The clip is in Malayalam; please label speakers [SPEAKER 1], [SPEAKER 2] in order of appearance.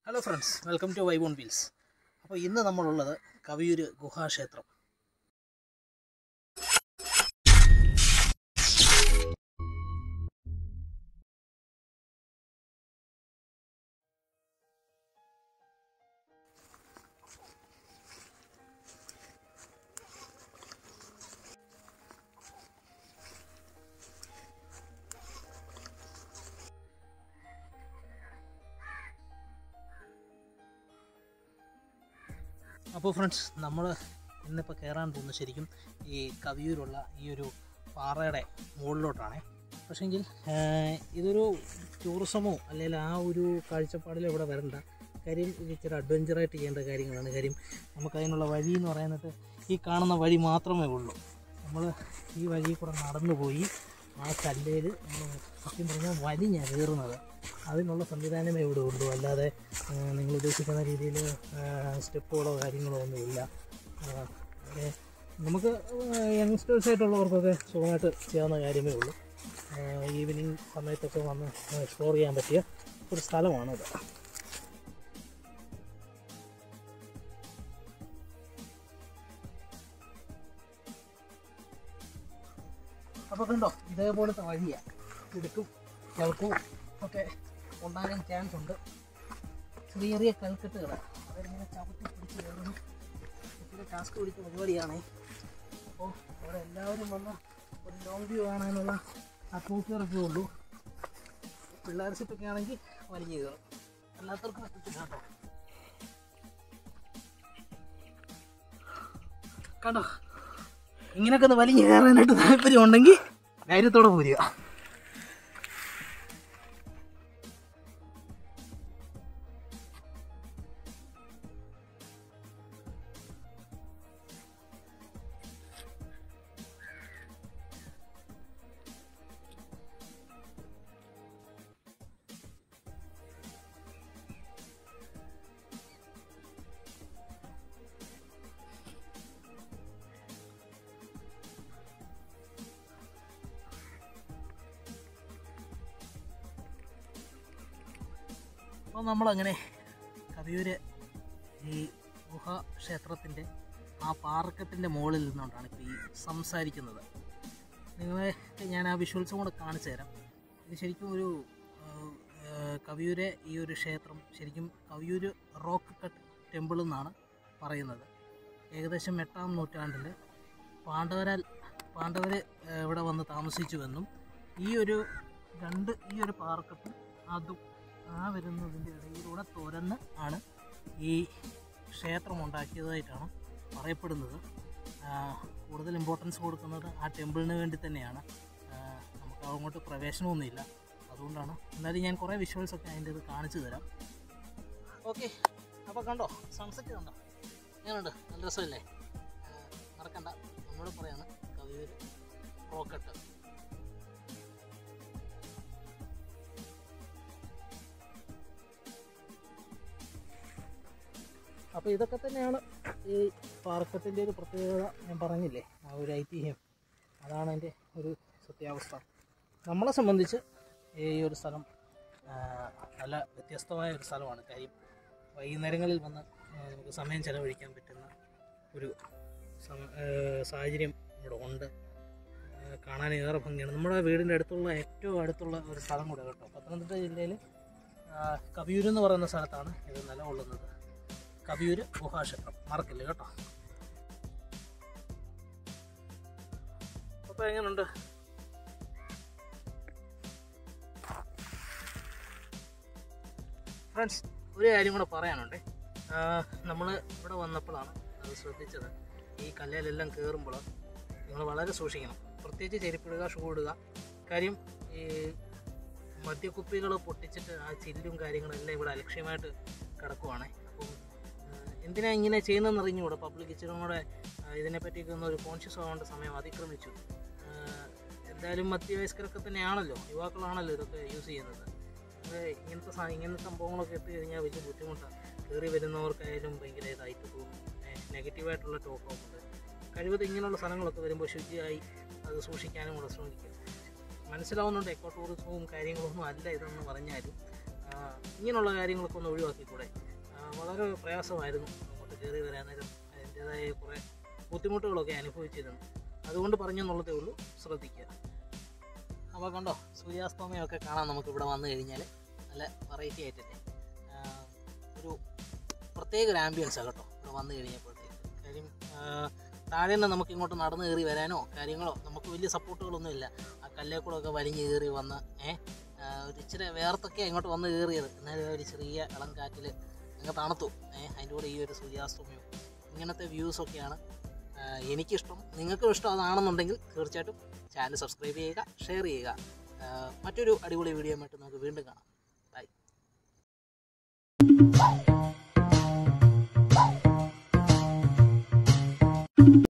[SPEAKER 1] ഹലോ ഫ്രണ്ട്സ് വെൽക്കം ടു വൈബോൺ വീൽസ് അപ്പോൾ ഇന്ന് നമ്മളുള്ളത് കവിയൂര് ഗുഹാക്ഷേത്രം അപ്പോൾ ഫ്രണ്ട്സ് നമ്മൾ ഇന്നിപ്പോൾ കയറാൻ പോകുന്നത് ശരിക്കും ഈ കവിയൂരുള്ള ഈ ഒരു പാറയുടെ മുകളിലോട്ടാണ് പക്ഷേങ്കിൽ ഇതൊരു ടൂറിസമോ അല്ലെങ്കിൽ ആ ഒരു കാഴ്ചപ്പാടിലോ ഇവിടെ വരണ്ട കാര്യം ഇത് ഇച്ചിരി അഡ്വഞ്ചറായിട്ട് ചെയ്യേണ്ട കാര്യങ്ങളാണ് കാര്യം നമുക്കതിനുള്ള വഴി എന്ന് പറയുന്നത് ഈ കാണുന്ന വഴി മാത്രമേ ഉള്ളൂ നമ്മൾ ഈ വഴി കൂടെ നടന്നു പോയി ആ കല്ലേൽ നമ്മൾ സത്യം പറഞ്ഞാൽ വലിഞ്ഞാണ് കയറുന്നത് അതിനുള്ള സംവിധാനമേ ഇവിടെ ഉള്ളൂ അല്ലാതെ ആ, നിങ്ങൾ ഉദ്ദേശിക്കുന്ന രീതിയിൽ സ്റ്റെപ്പുകളോ കാര്യങ്ങളോ ഒന്നുമില്ല ആ, പിന്നെ നമുക്ക് യങ്സ്റ്റേഴ്സ് ആയിട്ടുള്ളവർക്കൊക്കെ സുഖമായിട്ട് ചെയ്യാവുന്ന കാര്യമേ ഉള്ളൂ ഈവനിങ് സമയത്തൊക്കെ വന്ന് എക്സ്പ്ലോർ ചെയ്യാൻ പറ്റിയ ഒരു സ്ഥലമാണിത് അപ്പോൾ കണ്ടോ ഇതേപോലത്തെ വഴിയാണ് ഇടുക്കും കിഴക്കും ഒക്കെ ഉണ്ടാകാൻ ചാൻസ് ഉണ്ട് ചെറിയ ചെറിയ കൽക്കെട്ടുകൾ അവരിങ്ങനെ ചവിട്ടി പിടിച്ച് കയറുന്നു ഇച്ചിരി ടാസ്ക് പിടിച്ച പരിപാടിയാണ് അപ്പോൾ അവിടെ എല്ലാവരും വന്ന് ഒരു ലോങ് വ്യൂ കാണാനുള്ള അറ്റ്മോസ്ഫിയറൊക്കെ ഉള്ളൂ പിള്ളേർ സിറ്റൊക്കെ ആണെങ്കിൽ വലിഞ്ഞു കയറും അല്ലാത്തവർക്ക് പറ്റത്തില്ല കേട്ടോ കണ്ടോ ഇങ്ങനെയൊക്കെ ഒന്ന് വലിഞ്ഞു കയറാനായിട്ട് താല്പര്യം ഉണ്ടെങ്കിൽ ധൈര്യത്തോടെ പോരുക അപ്പോൾ നമ്മളങ്ങനെ കവിയൂര് ഈ ഗുഹാക്ഷേത്രത്തിൻ്റെ ആ പാറക്കെട്ടിൻ്റെ മുകളിൽ നിന്നുകൊണ്ടാണ് ഇപ്പോൾ ഈ സംസാരിക്കുന്നത് നിങ്ങളെ ഞാൻ ആ വിഷ്വൽസും കൂടെ കാണിച്ചു തരാം ഇത് ശരിക്കും ഒരു ആ, ആ, കവിയൂരെ ഈ ഒരു ക്ഷേത്രം ശരിക്കും കവിയൂര് റോക്ക് കട്ട് ടെമ്പിൾ എന്നാണ് പറയുന്നത് ഏകദേശം എട്ടാം നൂറ്റാണ്ടിൽ പാണ്ഡവരാൽ പാണ്ഡവർ ഇവിടെ വന്ന് താമസിച്ചുവെന്നും ഈ ഒരു രണ്ട് ഈ ഒരു പാറക്കെട്ടും അതും ആ വരുന്നതിൻ്റെ ഇടയിലൂടെ തുരന്ന് ആണ് ഈ ക്ഷേത്രം ഉണ്ടാക്കിയതായിട്ടാണ് പറയപ്പെടുന്നത് ആ, കൂടുതൽ ഇമ്പോർട്ടൻസ് കൊടുക്കുന്നത് ആ ടെമ്പിളിന് വേണ്ടി തന്നെയാണ് ആ, നമുക്ക് അങ്ങോട്ട് പ്രവേശനമൊന്നുമില്ല അതുകൊണ്ടാണ് എന്നാലും ഞാൻ കുറേ വിഷ്വൽസ് ഒക്കെ അതിൻ്റെ ഇത് കാണിച്ചു തരാം ഓക്കെ അപ്പോൾ കണ്ടോ സൺസെറ്റ് കണ്ടോ എങ്ങനെയുണ്ട് നല്ല രസമല്ലേ ആ, മറക്കണ്ട നമ്മളോട് പറയാണ് കവിയൂർ റോക്കട്ട് അപ്പോൾ ഇതൊക്കെ തന്നെയാണ് ഈ പാർക്കത്തിൻ്റെ ഒരു പ്രത്യേകത ഞാൻ പറഞ്ഞില്ലേ ആ ഒരു ഐതിഹ്യം അതാണ് എൻ്റെ ഒരു സത്യാവസ്ഥ നമ്മളെ സംബന്ധിച്ച് ഈ ഒരു സ്ഥലം ആ, നല്ല വ്യത്യസ്തമായ ഒരു സ്ഥലമാണ് കാര്യം വൈകുന്നേരങ്ങളിൽ വന്ന് ആ, നമുക്ക് സമയം ചെലവഴിക്കാൻ പറ്റുന്ന ഒരു സം- ആ, സാഹചര്യം ഇവിടെ ഉണ്ട് ആ, കാണാൻ ഏറെ ഭംഗിയാണ് നമ്മുടെ വീടിൻ്റെ അടുത്തുള്ള ഏറ്റവും അടുത്തുള്ള ഒരു സ്ഥലം കൂടെ കേട്ടോ പത്തനംതിട്ട ജില്ലയിൽ കവിയൂർ എന്ന് പറയുന്ന സ്ഥലത്താണ് ഇത് നിലകൊള്ളുന്നത് കവിയൂര് ഗുഹാക്ഷേത്രം മറക്കില്ല കേട്ടോ അപ്പോൾ എങ്ങനെയുണ്ട് ഫ്രണ്ട്സ് ഒരു കാര്യം കൂടെ പറയാനുണ്ട് നമ്മൾ ഇവിടെ വന്നപ്പോഴാണ് അത് ശ്രദ്ധിച്ചത് ഈ കല്ലിലെല്ലാം കയറുമ്പോൾ നിങ്ങൾ വളരെ സൂക്ഷിക്കണം പ്രത്യേകിച്ച് ചെരുപ്പിടുക ഷൂ ഇടുക കാര്യം ഈ മദ്യക്കുപ്പികൾ പൊട്ടിച്ചിട്ട് ആ ചില്ലും കാര്യങ്ങളും എല്ലാം ഇവിടെ അലക്ഷ്യമായിട്ട് കിടക്കുവാണ് അപ്പം ആഹ് എന്തിനാ ഇങ്ങനെ ചെയ്യുന്നതെന്ന് അറിഞ്ഞുകൂടെ പബ്ലിക് ഇച്ചിരി കൂടെ ആഹ് ഇതിനെപ്പറ്റിയൊക്കെ ഒന്ന് ഒരു കോൺഷ്യസ് ആവേണ്ട സമയം അതിക്രമിച്ചു ആഹ് എന്തായാലും മധ്യവയസ്കരൊക്കെ തന്നെയാണല്ലോ യുവാക്കളാണല്ലോ ഇതൊക്കെ യൂസ് ചെയ്യുന്നത് അത് ഇങ്ങനത്തെ സാ ഇങ്ങനത്തെ സംഭവങ്ങളൊക്കെ ഇട്ട് കഴിഞ്ഞാൽ വലിയ ബുദ്ധിമുട്ടാണ് കയറി വരുന്നവർക്കായാലും ഭയങ്കര ഇതായിട്ട് തോന്നും നെഗറ്റീവായിട്ടുള്ള ടോക്കൊക്കെ ഉണ്ട് കഴിവതും ഇങ്ങനെയുള്ള സ്ഥലങ്ങളൊക്കെ വരുമ്പോൾ ശുചിയായി അത് സൂക്ഷിക്കാനും കൂടെ ശ്രമിക്കുക മനസ്സിലാവുന്നുണ്ട് എക്കോ ടൂറിസവും കാര്യങ്ങളൊന്നും അല്ല ഇതെന്ന് പറഞ്ഞാലും ആ, ഇങ്ങനെയുള്ള കാര്യങ്ങളൊക്കെ ഒന്ന് ഒഴിവാക്കിക്കൂടെ ആ, വളരെ പ്രയാസമായിരുന്നു അങ്ങോട്ട് കയറി വരാൻ നേരം അതിൻ്റേതായ കുറേ ബുദ്ധിമുട്ടുകളൊക്കെ അനുഭവിച്ചിരുന്നു അതുകൊണ്ട് പറഞ്ഞെന്നുള്ളതേ ഉള്ളൂ ശ്രദ്ധിക്കുക അപ്പോൾ കണ്ടോ സൂര്യാസ്തമയമൊക്കെ കാണാൻ നമുക്ക് ഇവിടെ വന്നു കഴിഞ്ഞാൽ നല്ല വെറൈറ്റി ആയിട്ടല്ലേ ആ, ഒരു പ്രത്യേക ഒരു ആംബിയൻസാണ് കേട്ടോ ഇവിടെ വന്നു കഴിഞ്ഞപ്പോഴത്തേക്ക് കാര്യം ആ, താഴെ നിന്ന് നമുക്ക് ഇങ്ങോട്ട് നടന്നു കയറി വരാനോ കാര്യങ്ങളോ നമുക്ക് വലിയ സപ്പോർട്ടുകളൊന്നും ഇല്ല ആ കല്ലേ കൂടെ ഒക്കെ വലിഞ്ഞ് കയറി വന്ന് ഏഹ് ഒരു ഇച്ചിരി വേർത്തൊക്കെ ഇങ്ങോട്ട് വന്ന് കയറിയത് എന്നാലും ഒരു ചെറിയ ഇളം കാറ്റിൽ അങ്ങ് തണുത്തു ഏഹ് അതിൻ്റെ കൂടെ ഈ ഒരു സൂര്യാസ്തമയവും ഇങ്ങനത്തെ വ്യൂസൊക്കെയാണ് ആ, എനിക്കിഷ്ടം നിങ്ങൾക്കും ഇഷ്ടം അതാണെന്നുണ്ടെങ്കിൽ തീർച്ചയായിട്ടും ചാനൽ സബ്സ്ക്രൈബ് ചെയ്യുക ഷെയർ ചെയ്യുക ആ, മറ്റൊരു അടിപൊളി വീഡിയോ ആയിട്ട് നമുക്ക് വീണ്ടും കാണാം ബൈ